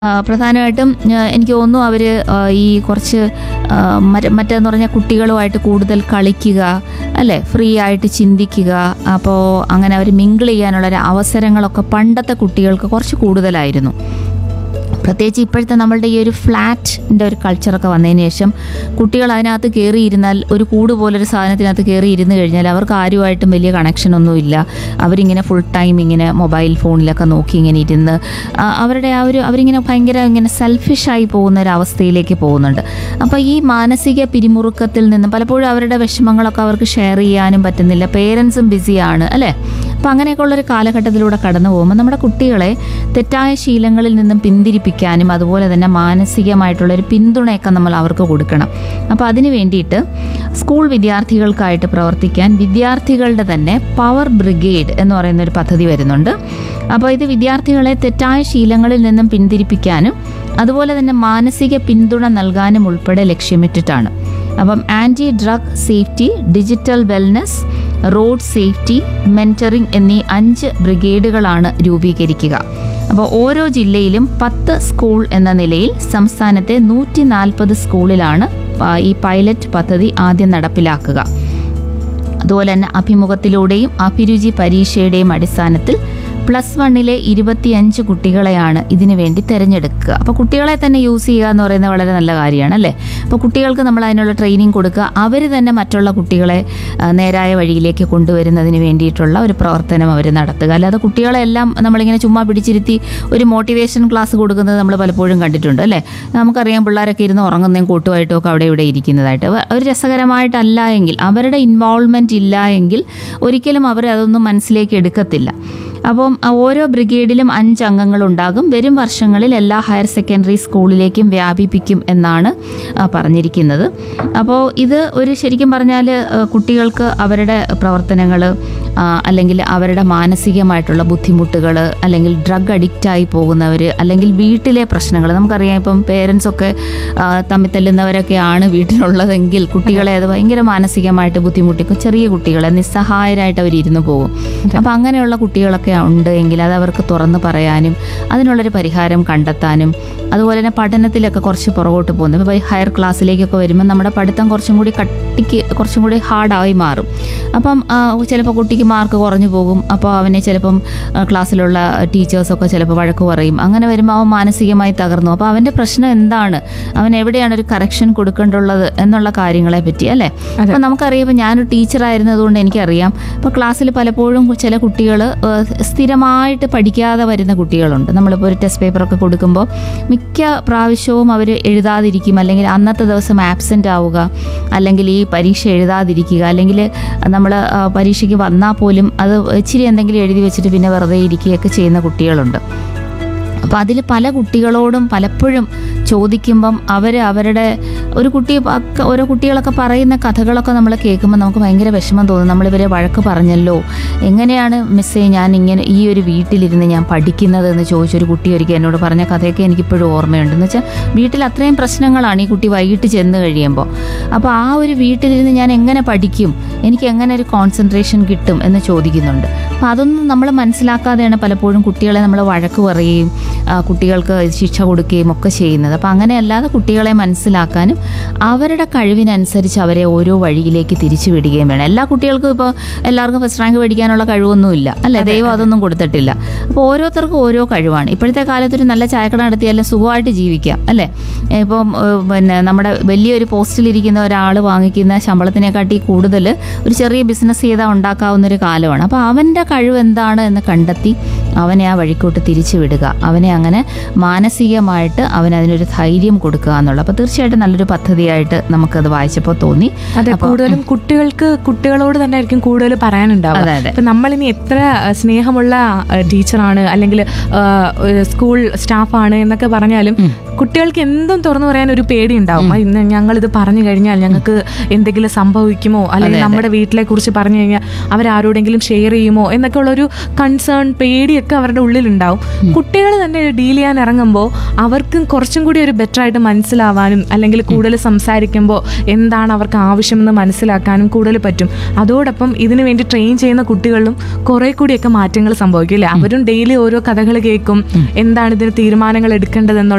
ആ, പ്രധാനമായിട്ടും ആ, എനിക്ക് തോന്നുന്നു അവർ ഈ കുറച്ച് ആ, മറ്റ് മറ്റേന്ന് പറഞ്ഞാൽ കുട്ടികളുമായിട്ട് കൂടുതൽ കളിക്കുക അല്ലേ ഫ്രീ ആയിട്ട് ചിന്തിക്കുക അപ്പോൾ അങ്ങനെ അവർ മിങ്കിൾ ചെയ്യാനുള്ള ഒരു അവസരങ്ങളൊക്കെ പണ്ടത്തെ കുട്ടികൾക്ക് കുറച്ച് കൂടുതലായിരുന്നു പ്രത്യേകിച്ച് ഇപ്പോഴത്തെ നമ്മളുടെ ഈ ഒരു ഫ്ലാറ്റിൻ്റെ ഒരു കൾച്ചറൊക്കെ വന്നതിന് ശേഷം കുട്ടികൾ അതിനകത്ത് കയറിയിരുന്നാൽ ഒരു കൂട് പോലൊരു സാധനത്തിനകത്ത് കയറി ഇരുന്ന് കഴിഞ്ഞാൽ അവർക്ക് ആരുമായിട്ടും വലിയ കണക്ഷനൊന്നുമില്ല അവരിങ്ങനെ ഫുൾ ടൈം ഇങ്ങനെ മൊബൈൽ ഫോണിലൊക്കെ നോക്കി ഇങ്ങനെ ഇരുന്ന് ആ, അവരുടെ ആ ഒരു അവരിങ്ങനെ ഭയങ്കര ഇങ്ങനെ സെൽഫിഷായി പോകുന്ന ഒരു അവസ്ഥയിലേക്ക് പോകുന്നുണ്ട് അപ്പോൾ ഈ മാനസിക പിരിമുറുക്കത്തിൽ നിന്ന് പലപ്പോഴും അവരുടെ വിഷമങ്ങളൊക്കെ അവർക്ക് ഷെയർ ചെയ്യാനും പറ്റുന്നില്ല പേരൻസും ബിസിയാണ് അല്ലേ അപ്പം അങ്ങനെയൊക്കെ ഉള്ളൊരു കാലഘട്ടത്തിലൂടെ കടന്നു പോകുമ്പോൾ നമ്മുടെ കുട്ടികളെ തെറ്റായ ശീലങ്ങളിൽ നിന്നും പിന്തിരിപ്പിക്കാനും അതുപോലെ തന്നെ മാനസികമായിട്ടുള്ളൊരു പിന്തുണയൊക്കെ നമ്മൾ അവർക്ക് കൊടുക്കണം അപ്പോൾ അതിന് വേണ്ടിയിട്ട് സ്കൂൾ വിദ്യാർത്ഥികൾക്കായിട്ട് പ്രവർത്തിക്കാൻ വിദ്യാർത്ഥികളുടെ തന്നെ പവർ ബ്രിഗേഡ് എന്ന് പറയുന്ന ഒരു പദ്ധതി വരുന്നുണ്ട് അപ്പോൾ ഇത് വിദ്യാർത്ഥികളെ തെറ്റായ ശീലങ്ങളിൽ നിന്നും പിന്തിരിപ്പിക്കാനും അതുപോലെ തന്നെ മാനസിക പിന്തുണ നൽകാനും ഉൾപ്പെടെ ലക്ഷ്യമിട്ടിട്ടാണ് അപ്പം anti drug safety digital wellness road safety mentoring എന്നീ അഞ്ച് ബ്രിഗേഡുകളാണ് രൂപീകരിക്കുക അപ്പോൾ ഓരോ ജില്ലയിലും പത്ത് സ്കൂൾ എന്ന നിലയിൽ സംസ്ഥാനത്തെ നൂറ്റി നാൽപ്പത് സ്കൂളിലാണ് പ- ഈ പൈലറ്റ് പദ്ധതി ആദ്യം നടപ്പിലാക്കുക അതുപോലെ തന്നെ അഭിമുഖത്തിലൂടെയും അഭിരുചി പരീക്ഷയുടെയും അടിസ്ഥാനത്തിൽ പ്ലസ് വണ്ണിലെ ഇരുപത്തിയഞ്ച് കുട്ടികളെയാണ് ഇതിനു വേണ്ടി തിരഞ്ഞെടുക്കുക അപ്പോൾ കുട്ടികളെ തന്നെ യൂസ് ചെയ്യുക എന്ന് പറയുന്നത് വളരെ നല്ല കാര്യമാണ് അല്ലേ അപ്പോൾ കുട്ടികൾക്ക് നമ്മൾ അതിനുള്ള ട്രെയിനിങ് കൊടുക്കുക അവർ തന്നെ മറ്റുള്ള കുട്ടികളെ ആ, നേരായ വഴിയിലേക്ക് കൊണ്ടുവരുന്നതിന് വേണ്ടിയിട്ടുള്ള ഒരു പ്രവർത്തനം അവർ നടത്തുക അല്ലാതെ കുട്ടികളെല്ലാം നമ്മളിങ്ങനെ ചുമ്മാ പിടിച്ചിരുത്തി ഒരു മോട്ടിവേഷൻ ക്ലാസ് കൊടുക്കുന്നത് നമ്മൾ പലപ്പോഴും കണ്ടിട്ടുണ്ട് അല്ലേ നമുക്കറിയാം പിള്ളേരൊക്കെ ഇരുന്ന് ഉറങ്ങുന്നതും കൂട്ടുമായിട്ടും ഒക്കെ അവിടെ ഇവിടെ ഇരിക്കുന്നതായിട്ട് അവ- ഒരു രസകരമായിട്ടല്ല എങ്കിൽ അവരുടെ ഇൻവോൾവ്മെൻറ്റ് ഇല്ല എങ്കിൽ ഒരിക്കലും അവർ അതൊന്നും മനസ്സിലേക്ക് എടുക്കത്തില്ല അപ്പം ആ, ഓരോ ബ്രിഗേഡിലും അഞ്ച് അംഗങ്ങളുണ്ടാകും വരും വർഷങ്ങളിൽ എല്ലാ ഹയർ സെക്കൻഡറി സ്കൂളിലേക്കും വ്യാപിപ്പിക്കും എന്നാണ് ആ, പറഞ്ഞിരിക്കുന്നത് അപ്പോൾ ഇത് ഒരു ശരിക്കും പറഞ്ഞാൽ കുട്ടികൾക്ക് അവരുടെ പ്രവർത്തനങ്ങൾ അല്ലെങ്കിൽ അവരുടെ മാനസികമായിട്ടുള്ള ബുദ്ധിമുട്ടുകൾ അല്ലെങ്കിൽ ഡ്രഗ് അഡിക്റ്റായി പോകുന്നവർ അല്ലെങ്കിൽ വീട്ടിലെ പ്രശ്നങ്ങൾ നമുക്കറിയാം ഇപ്പം പേരൻസൊക്കെ തമ്മിൽ തല്ലുന്നവരൊക്കെയാണ് വീട്ടിലുള്ളതെങ്കിൽ കുട്ടികളെ അത് ഭയങ്കര മാനസികമായിട്ട് ബുദ്ധിമുട്ടിക്കും ചെറിയ കുട്ടികളെ നിസ്സഹായരായിട്ട് അവർ ഇരുന്ന് പോകും അപ്പം അങ്ങനെയുള്ള കുട്ടികളൊക്കെ ഉണ്ട് എങ്കിൽ അത് അവർക്ക് തുറന്ന് പറയാനും അതിനുള്ളൊരു പരിഹാരം കണ്ടെത്താനും അതുപോലെ തന്നെ പഠനത്തിലൊക്കെ കുറച്ച് പുറകോട്ട് പോകുന്നു ഇപ്പോൾ ഹയർ ക്ലാസ്സിലേക്കൊക്കെ വരുമ്പോൾ നമ്മുടെ പഠിത്തം കുറച്ചും കൂടി കട്ടിക്ക് കുറച്ചും കൂടി ഹാർഡായി മാറും അപ്പം ആ, ചിലപ്പോൾ കുട്ടിക്ക് മാർക്ക് കുറഞ്ഞു പോകും അപ്പോൾ അവനെ ചിലപ്പം ആ, ക്ലാസ്സിലുള്ള ടീച്ചേഴ്സൊക്കെ ചിലപ്പോൾ വഴക്ക് പറയും അങ്ങനെ വരുമ്പോൾ അവൻ മാനസികമായി തകർന്നു അപ്പോൾ അവൻ്റെ പ്രശ്നം എന്താണ് അവൻ എവിടെയാണ് ഒരു കറക്ഷൻ കൊടുക്കേണ്ടുള്ളത് എന്നുള്ള കാര്യങ്ങളെ പറ്റി അല്ലേ അപ്പോൾ നമുക്കറിയാം ഇപ്പോൾ ഞാനൊരു ടീച്ചറായിരുന്നതുകൊണ്ട് എനിക്കറിയാം ഇപ്പോൾ ക്ലാസ്സിൽ പലപ്പോഴും ചില കുട്ടികൾ സ്ഥിരമായിട്ട് പഠിക്കാതെ വരുന്ന കുട്ടികളുണ്ട് നമ്മളിപ്പോൾ ഒരു ടെസ്റ്റ് പേപ്പറൊക്കെ കൊടുക്കുമ്പോൾ മിക്ക പ്രാവശ്യവും അവർ എഴുതാതിരിക്കും അല്ലെങ്കിൽ അന്നത്തെ ദിവസം ആബ്സെൻ്റ് ആവുക അല്ലെങ്കിൽ ഈ പരീക്ഷ എഴുതാതിരിക്കുക അല്ലെങ്കിൽ നമ്മൾ പരീക്ഷയ്ക്ക് വന്നാൽ പോലും അത് ഇച്ചിരി എന്തെങ്കിലും എഴുതി വെച്ചിട്ട് പിന്നെ വെറുതെ ഇരിക്കുകയൊക്കെ ചെയ്യുന്ന കുട്ടികളുണ്ട് അപ്പോൾ അതിൽ പല കുട്ടികളോടും പലപ്പോഴും ചോദിക്കുമ്പം അവർ അവരുടെ ഒരു കുട്ടി ഒക്കെ ഓരോ കുട്ടികളൊക്കെ പറയുന്ന കഥകളൊക്കെ നമ്മൾ കേൾക്കുമ്പോൾ നമുക്ക് ഭയങ്കര വിഷമം തോന്നും നമ്മളിവരെ വഴക്ക് പറഞ്ഞല്ലോ എങ്ങനെയാണ് മിസ്സേ ഞാൻ ഇങ്ങനെ ഈ ഒരു വീട്ടിലിരുന്ന് ഞാൻ പഠിക്കുന്നത് എന്ന് ചോദിച്ചൊരു കുട്ടി ഒരിക്കൽ എന്നോട് പറഞ്ഞ കഥയൊക്കെ എനിക്കിപ്പോഴും ഓർമ്മയുണ്ട് എന്ന് വെച്ചാൽ വീട്ടിൽ അത്രയും പ്രശ്നങ്ങളാണ് ഈ കുട്ടി വൈകിട്ട് ചെന്ന് കഴിയുമ്പോൾ അപ്പോൾ ആ ഒരു വീട്ടിലിരുന്ന് ഞാൻ എങ്ങനെ പഠിക്കും എനിക്ക് എങ്ങനെ ഒരു കോൺസെൻട്രേഷൻ കിട്ടും എന്ന് ചോദിക്കുന്നുണ്ട് അപ്പോൾ അതൊന്നും നമ്മൾ മനസ്സിലാക്കാതെയാണ് പലപ്പോഴും കുട്ടികളെ നമ്മൾ വഴക്ക് പറയുകയും ആ, കുട്ടികൾക്ക് ശിക്ഷ കൊടുക്കുകയും ഒക്കെ ചെയ്യുന്നത് അപ്പോൾ അങ്ങനെയല്ലാതെ കുട്ടികളെ മനസ്സിലാക്കാനും അവരുടെ കഴിവിനനുസരിച്ച് അവരെ ഓരോ വഴിയിലേക്ക് തിരിച്ചു വിടുകയും വേണം എല്ലാ കുട്ടികൾക്കും ഇപ്പോൾ എല്ലാവർക്കും ഫസ്റ്റ് റാങ്ക് മേടിക്കാനുള്ള കഴിവൊന്നുമില്ല അല്ലേ ദൈവം അതൊന്നും കൊടുത്തിട്ടില്ല അപ്പോൾ ഓരോരുത്തർക്കും ഓരോ കഴിവാണ് ഇപ്പോഴത്തെ കാലത്ത് ഒരു നല്ല ചായക്കട നടത്തിയാലും സുഖമായിട്ട് ജീവിക്കാം അല്ലേ ഇപ്പം ഏഹ്, പിന്നെ നമ്മുടെ വലിയൊരു പോസ്റ്റിലിരിക്കുന്ന ഒരാൾ വാങ്ങിക്കുന്ന ശമ്പളത്തിനെക്കാട്ടി കൂടുതൽ ഒരു ചെറിയ ബിസിനസ് ചെയ്താൽ ഉണ്ടാക്കാവുന്ന ഒരു കാലമാണ് അപ്പോൾ അവൻ്റെ കഴിവ് എന്താണ് എന്ന് കണ്ടെത്തി അവനെ ആ വഴിക്കോട്ട് തിരിച്ചു വിടുക അവനെ അങ്ങനെ മാനസികമായിട്ട് അവൻ അതിനൊരു ധൈര്യം കൊടുക്കുക എന്നുള്ളത് അപ്പോൾ തീർച്ചയായിട്ടും നല്ലൊരു പദ്ധതിയായിട്ട് നമുക്കത് വായിച്ചപ്പോൾ തോന്നി അതെ കൂടുതലും കുട്ടികൾക്ക് കുട്ടികളോട് തന്നെ ആയിരിക്കും കൂടുതൽ പറയാനുണ്ടാവുക അതെ, അതെ. ഇപ്പൊ നമ്മളിനി എത്ര അഹ്, സ്നേഹമുള്ള അഹ്, ടീച്ചറാണ് അല്ലെങ്കിൽ അഹ്, ഒരു സ്കൂൾ സ്റ്റാഫാണ് എന്നൊക്കെ പറഞ്ഞാലും കുട്ടികൾക്ക് എന്തും തുറന്നു പറയാൻ ഒരു പേടി ഉണ്ടാവും ഇന്ന് ഞങ്ങൾ ഇത് പറഞ്ഞു കഴിഞ്ഞാൽ ഞങ്ങൾക്ക് എന്തെങ്കിലും സംഭവിക്കുമോ അല്ലെങ്കിൽ നമ്മുടെ വീട്ടിലെ കുറിച്ച് പറഞ്ഞു കഴിഞ്ഞാൽ അവരാരോടെങ്കിലും ഷെയർ ചെയ്യുമോ എന്നൊക്കെ ഉള്ള ഒരു കൺസേൺ പേടിയൊക്കെ അവരുടെ ഉള്ളിലുണ്ടാവും കുട്ടികൾ തന്നെ ഡീൽ ചെയ്യാൻ ഇറങ്ങുമ്പോൾ അവർക്കും കുറച്ചും കൂടി ഒരു ബെറ്റർ ആയിട്ട് മനസ്സിലാവാനും അല്ലെങ്കിൽ കൂടുതൽ സംസാരിക്കുമ്പോൾ എന്താണ് അവർക്ക് ആവശ്യമെന്ന് മനസ്സിലാക്കാനും കൂടുതൽ പറ്റും അതോടൊപ്പം ഇതിനു വേണ്ടി ട്രെയിൻ ചെയ്യുന്ന കുട്ടികളിലും കുറെ കൂടിയൊക്കെ മാറ്റങ്ങൾ സംഭവിക്കും അല്ലേ അവരും ഡെയിലി ഓരോ കഥകൾ കേൾക്കും എന്താണ് ഇതിന് തീരുമാനങ്ങൾ എടുക്കേണ്ടതെന്നുള്ള